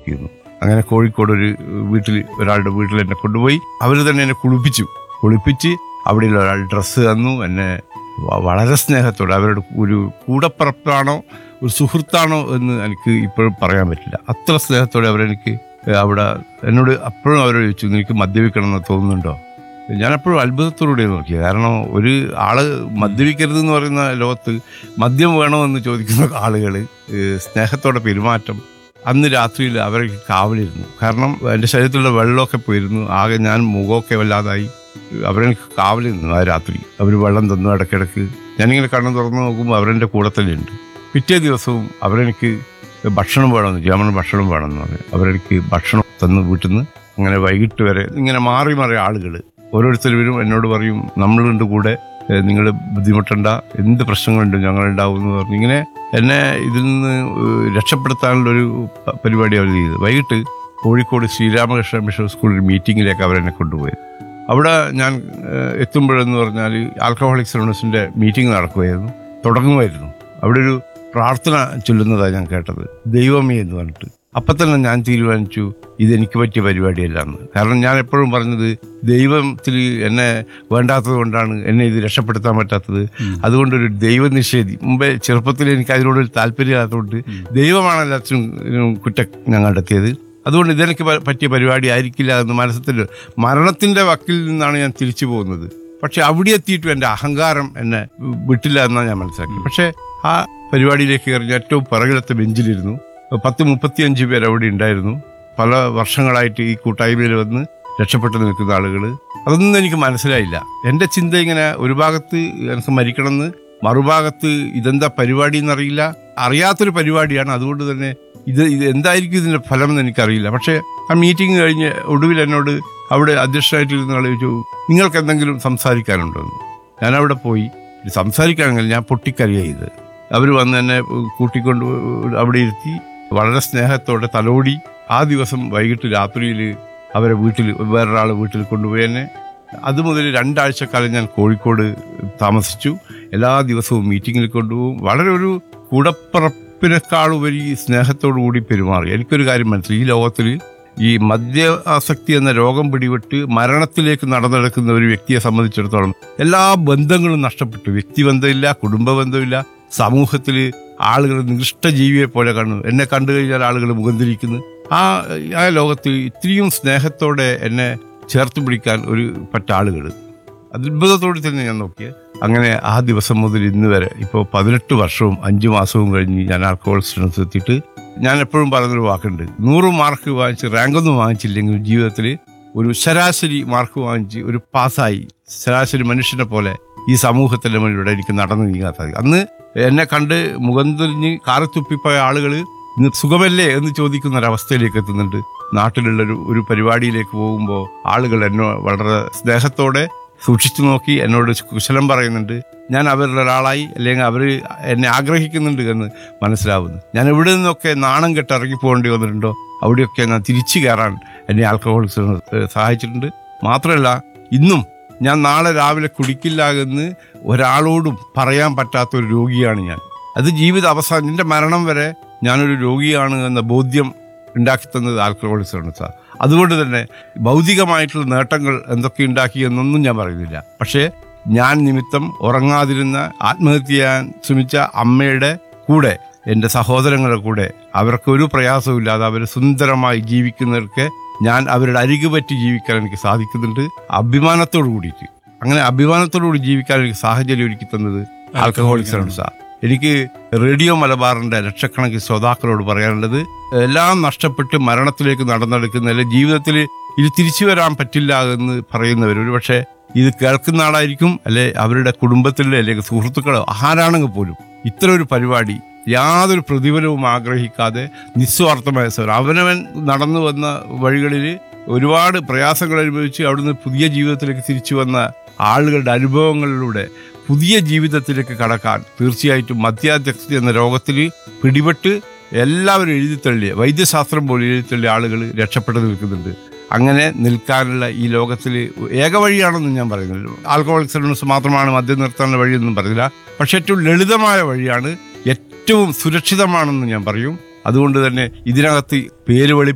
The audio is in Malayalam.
കുടിക്കുന്നു അങ്ങനെ കോഴിക്കോട് ഒരു വീട്ടിൽ ഒരാളുടെ വീട്ടിൽ എന്നെ കൊണ്ടുപോയി അവർ തന്നെ എന്നെ കുളിപ്പിച്ചു കുളിപ്പിച്ച് അവിടെയുള്ള ഒരാൾ ഡ്രസ്സ് തന്നു എന്നെ വ- വളരെ സ്നേഹത്തോടെ അവരുടെ ഒരു കൂടപ്പറപ്പാണോ ഒരു സുഹൃത്താണോ എന്ന് എനിക്ക് ഇപ്പോഴും പറയാൻ പറ്റില്ല അത്ര സ്നേഹത്തോടെ അവരെനിക്ക് അവിടെ എന്നോട് അപ്പോഴും അവരോട് ചോദിച്ചു നിനക്ക് മദ്യപിക്കണം എന്ന് തോന്നുന്നുണ്ടോ ഞാൻ എപ്പോഴും അത്ഭുതത്തോടെ നോക്കിയത് കാരണം ഒരു ആള് മദ്യപിക്കരുത് എന്ന് പറയുന്ന ലോകത്ത് മദ്യം വേണമെന്ന് ചോദിക്കുന്ന ആളുകൾ സ്നേഹത്തോടെ പെരുമാറ്റം അന്ന് രാത്രിയിൽ അവർക്ക് കാവലിരുന്നു കാരണം എൻ്റെ ശരീരത്തിലുള്ള വെള്ളമൊക്കെ പോയിരുന്നു ആകെ ഞാൻ മുഖമൊക്കെ വല്ലാതായി അവരെനിക്ക് കാവലിരുന്നു ആ രാത്രി അവർ വെള്ളം തന്നു ഇടയ്ക്കിടയ്ക്ക് ഞാനിങ്ങനെ കണ്ണു തുറന്നു നോക്കുമ്പോൾ അവരെൻ്റെ കൂടെ തന്നെയുണ്ട് പിറ്റേ ദിവസവും അവരെനിക്ക് ഭക്ഷണം വേണമെന്ന് ജർമ്മൻ ഭക്ഷണം വേണമെന്ന് പറഞ്ഞു അവരെനിക്ക് ഭക്ഷണം തന്നു വീട്ടിൽ നിന്ന് അങ്ങനെ വൈകിട്ട് വരെ ഇങ്ങനെ മാറി മാറി ആളുകൾ ഓരോരുത്തരും എന്നോട് പറയും നമ്മളുണ്ട് കൂടെ നിങ്ങൾ ബുദ്ധിമുട്ടണ്ട എന്ത് പ്രശ്നങ്ങളുണ്ട് ഞങ്ങളുണ്ടാവും എന്ന് പറഞ്ഞു ഇങ്ങനെ എന്നെ ഇതിൽ നിന്ന് ഏഹ്, രക്ഷപ്പെടുത്താനുള്ള ഒരു പ- പരിപാടി അവർ ചെയ്തത് വൈകിട്ട് കോഴിക്കോട് ശ്രീരാമകൃഷ്ണ മിഷൻ സ്കൂളിൽ മീറ്റിങ്ങിലേക്ക് അവരെന്നെ കൊണ്ടുപോയത് അവിടെ ഞാൻ ഏഹ്, എത്തുമ്പോഴെന്ന് പറഞ്ഞാൽ ആൽക്കഹോളിക്സ് അനോണസിന്റെ മീറ്റിംഗ് നടക്കുമായിരുന്നു തുടങ്ങുമായിരുന്നു അവിടെ ഒരു പ്രാർത്ഥന ചൊല്ലുന്നതാണ് ഞാൻ കേട്ടത് ദൈവമേ എന്ന് പറഞ്ഞിട്ട് അപ്പം തന്നെ ഞാൻ തീരുമാനിച്ചു ഇതെനിക്ക് പറ്റിയ പരിപാടിയല്ല എന്ന് കാരണം ഞാൻ എപ്പോഴും പറഞ്ഞത് ദൈവത്തിൽ എന്നെ വേണ്ടാത്തത് കൊണ്ടാണ് എന്നെ ഇത് രക്ഷപ്പെടുത്താൻ പറ്റാത്തത് അതുകൊണ്ടൊരു ദൈവനിഷേധി മുമ്പേ ചെറുപ്പത്തിൽ എനിക്ക് അതിനോടൊരു താല്പര്യമില്ലാത്തതുകൊണ്ട് ദൈവമാണ് എല്ലാത്തിനും കുറ്റം ഞാൻ കണ്ടെത്തിയത് അതുകൊണ്ട് ഇതെനിക്ക് പ- പറ്റിയ പരിപാടി ആയിരിക്കില്ല എന്ന് മനസ്സിൽ മരണത്തിന്റെ വക്കിൽ നിന്നാണ് ഞാൻ തിരിച്ചു പോകുന്നത് പക്ഷെ അവിടെ എത്തിയിട്ടും എൻ്റെ അഹങ്കാരം എന്നെ വിട്ടില്ല എന്നാണ് ഞാൻ മനസ്സിലാക്കി പക്ഷെ ആ പരിപാടിയിലേക്ക് കയറി ഞാൻ ഏറ്റവും പിറകിലത്തെ ബെഞ്ചിലിരുന്നു പത്ത് മുപ്പത്തിയഞ്ച് പേര് അവിടെ ഉണ്ടായിരുന്നു പല വർഷങ്ങളായിട്ട് ഈ കൂട്ടായ്മയിൽ വന്ന് രക്ഷപ്പെട്ടു നിൽക്കുന്ന ആളുകൾ അതൊന്നും എനിക്ക് മനസ്സിലായില്ല എൻ്റെ ചിന്ത ഇങ്ങനെ ഒരു ഭാഗത്ത് എനിക്ക് മരിക്കണമെന്ന് മറുഭാഗത്ത് ഇതെന്താ പരിപാടി എന്നറിയില്ല അറിയാത്തൊരു പരിപാടിയാണ് അതുകൊണ്ട് തന്നെ ഇത് ഇത് എന്തായിരിക്കും ഇതിന്റെ ഫലം എന്ന് എനിക്കറിയില്ല പക്ഷേ ആ മീറ്റിംഗ് കഴിഞ്ഞ് ഒടുവിൽ എന്നോട് അവിടെ അധ്യക്ഷനായിട്ടിരുന്ന ആൾ ചോദിച്ചു നിങ്ങൾക്ക് എന്തെങ്കിലും സംസാരിക്കാനുണ്ടോ എന്ന് ഞാൻ അവിടെ പോയി ഇത് സംസാരിക്കാനെങ്കിൽ ഞാൻ പൊട്ടിക്കറിയ ചെയ്ത് അവർ വന്ന് എന്നെ കൂട്ടിക്കൊണ്ട് അവിടെ ഇരുത്തി വളരെ സ്നേഹത്തോടെ തലോടി ആ ദിവസം വൈകിട്ട് രാത്രിയിൽ അവരെ വീട്ടിൽ വേറൊരാളെ വീട്ടിൽ കൊണ്ടുപോയി എന്നെ അതുമുതൽ രണ്ടാഴ്ചക്കാലം ഞാൻ കോഴിക്കോട് താമസിച്ചു എല്ലാ ദിവസവും മീറ്റിങ്ങിൽ കൊണ്ടുപോകും വളരെ ഒരു കൂടപ്പറപ്പിനേക്കാൾ ഉപരി സ്നേഹത്തോടു കൂടി പെരുമാറി എനിക്കൊരു കാര്യം മനസ്സിലായി ഈ ലോകത്തിൽ ഈ മദ്യാസക്തി എന്ന രോഗം പിടിപെട്ട് മരണത്തിലേക്ക് നടന്നെടുക്കുന്ന ഒരു വ്യക്തിയെ സംബന്ധിച്ചിടത്തോളം എല്ലാ ബന്ധങ്ങളും നഷ്ടപ്പെട്ടു വ്യക്തിബന്ധമില്ല കുടുംബ ബന്ധമില്ല സമൂഹത്തിൽ ആളുകൾ നികൃഷ്ട ജീവിയെ പോലെ കാണുന്നു എന്നെ കണ്ടു കഴിഞ്ഞാൽ ആളുകൾ മുഖം തിരിക്കുന്നു ആ ആ ലോകത്ത് ഇത്രയും സ്നേഹത്തോടെ എന്നെ ചേർത്ത് പിടിക്കാൻ ഒരു പറ്റാളുകൾ അത്ഭുതത്തോടെ തന്നെ ഞാൻ നോക്കിയത് അങ്ങനെ ആ ദിവസം മുതൽ ഇന്ന് വരെ ഇപ്പോൾ പതിനെട്ട് വർഷവും അഞ്ചു മാസവും കഴിഞ്ഞ് ഞാൻ ആൽക്കഹോൾ സ്റ്റുഡൻസ് എത്തിയിട്ട് ഞാൻ എപ്പോഴും പറയുന്നൊരു വാക്കുണ്ട് നൂറ് മാർക്ക് വാങ്ങിച്ച് റാങ്കൊന്നും വാങ്ങിച്ചില്ലെങ്കിൽ ജീവിതത്തിൽ ഒരു ശരാശരി മാർക്ക് വാങ്ങിച്ച് ഒരു പാസ്സായി ശരാശരി മനുഷ്യനെ പോലെ ഈ സമൂഹത്തിന്റെ മുന്നിലൂടെ എനിക്ക് നടന്നു നീങ്ങാൻ സാധിക്കും അന്ന് എന്നെ കണ്ട് മുഖം തിരിഞ്ഞ് കാറി തുപ്പിപ്പോയ ആളുകൾ ഇന്ന് സുഖമല്ലേ എന്ന് ചോദിക്കുന്ന ഒരവസ്ഥയിലേക്ക് എത്തുന്നുണ്ട് നാട്ടിലുള്ള ഒരു ഒരു പരിപാടിയിലേക്ക് പോകുമ്പോൾ ആളുകൾ എന്നോ വളരെ സ്നേഹത്തോടെ സൂക്ഷിച്ചു നോക്കി എന്നോട് കുശലം പറയുന്നുണ്ട് ഞാൻ അവരുടെ ഒരാളായി അല്ലെങ്കിൽ അവർ എന്നെ ആഗ്രഹിക്കുന്നുണ്ട് എന്ന് മനസ്സിലാവുന്നു ഞാൻ എവിടെ നിന്നൊക്കെ നാണം കെട്ട് ഇറങ്ങി പോകേണ്ടി വന്നിട്ടുണ്ടോ അവിടെയൊക്കെ ഞാൻ തിരിച്ചു കയറാൻ എന്നെ ആൽക്കഹോളിക്സ് സഹായിച്ചിട്ടുണ്ട് മാത്രമല്ല ഇന്നും ഞാൻ നാളെ രാവിലെ കുടിക്കില്ല എന്ന് ഒരാളോടും പറയാൻ പറ്റാത്ത ഒരു രോഗിയാണ് ഞാൻ അത് ജീവിത അവസാനം എൻ്റെ മരണം വരെ ഞാനൊരു രോഗിയാണ് എന്ന ബോധ്യം ഉണ്ടാക്കി തന്നത് ആൽക്കഹോളിക്സ് ആണ് സാർ അതുകൊണ്ട് തന്നെ ഭൗതികമായിട്ടുള്ള നേട്ടങ്ങൾ എന്തൊക്കെ ഉണ്ടാക്കി എന്നൊന്നും ഞാൻ പറയുന്നില്ല പക്ഷേ ഞാൻ നിമിത്തം ഉറങ്ങാതിരുന്ന ആത്മഹത്യ ചെയ്യാൻ ശ്രമിച്ച അമ്മയുടെ കൂടെ എൻ്റെ സഹോദരങ്ങളുടെ കൂടെ അവർക്ക് ഒരു പ്രയാസവും ഇല്ലാതെ അവർ സുന്ദരമായി ജീവിക്കുന്നവർക്ക് ഞാൻ അവരുടെ അരികു പറ്റി ജീവിക്കാൻ എനിക്ക് സാധിക്കുന്നുണ്ട് അഭിമാനത്തോടു കൂടിയിട്ട് അങ്ങനെ അഭിമാനത്തോടു കൂടി ജീവിക്കാൻ എനിക്ക് സാഹചര്യം ഒരുക്കി തന്നത് ആൽക്കഹോളിക്സ് ആണ് സാർ എനിക്ക് റേഡിയോ മലബാറിന്റെ ലക്ഷക്കണക്കിന് ശ്രോതാക്കളോട് പറയാനുള്ളത് എല്ലാം നഷ്ടപ്പെട്ട് മരണത്തിലേക്ക് നടന്നെടുക്കുന്ന അല്ലെ ജീവിതത്തിൽ ഇത് തിരിച്ചു വരാൻ പറ്റില്ല എന്ന് പറയുന്നവർ ഒരു പക്ഷേ ഇത് കേൾക്കുന്ന ആളായിരിക്കും അല്ലെ അവരുടെ കുടുംബത്തിലെ അല്ലെങ്കിൽ സുഹൃത്തുക്കളോ ആരാണെങ്കിൽ പോലും ഇത്തരം ഒരു പരിപാടി യാതൊരു പ്രതിഫലവും ആഗ്രഹിക്കാതെ നിസ്വാർത്ഥമായ സേവനം അവനവൻ നടന്നു വന്ന വഴികളിൽ ഒരുപാട് പ്രയാസങ്ങൾ അനുഭവിച്ച് അവിടുന്ന് പുതിയ ജീവിതത്തിലേക്ക് തിരിച്ചു വന്ന ആളുകളുടെ അനുഭവങ്ങളിലൂടെ പുതിയ ജീവിതത്തിലേക്ക് കടക്കാൻ തീർച്ചയായിട്ടും മദ്യാധ്യക്ഷത എന്ന രോഗത്തിൽ പിടിപെട്ട് എല്ലാവരും എഴുതിത്തള്ളിയ വൈദ്യശാസ്ത്രം പോലെ എഴുതിത്തള്ളിയ ആളുകൾ രക്ഷപ്പെട്ടു നിൽക്കുന്നുണ്ട് അങ്ങനെ നിൽക്കാനുള്ള ഈ ലോകത്തിൽ ഏക വഴിയാണെന്ന് ഞാൻ പറയുന്നില്ല ആൽക്കഹോളിക് സർവീസ് മാത്രമാണ് മദ്യം നിർത്താനുള്ള വഴിയൊന്നും പറയുന്നില്ല പക്ഷെ ഏറ്റവും ലളിതമായ വഴിയാണ് ഏറ്റവും സുരക്ഷിതമാണെന്ന് ഞാൻ പറയും അതുകൊണ്ട് തന്നെ ഇതിനകത്ത് പേര് വെളി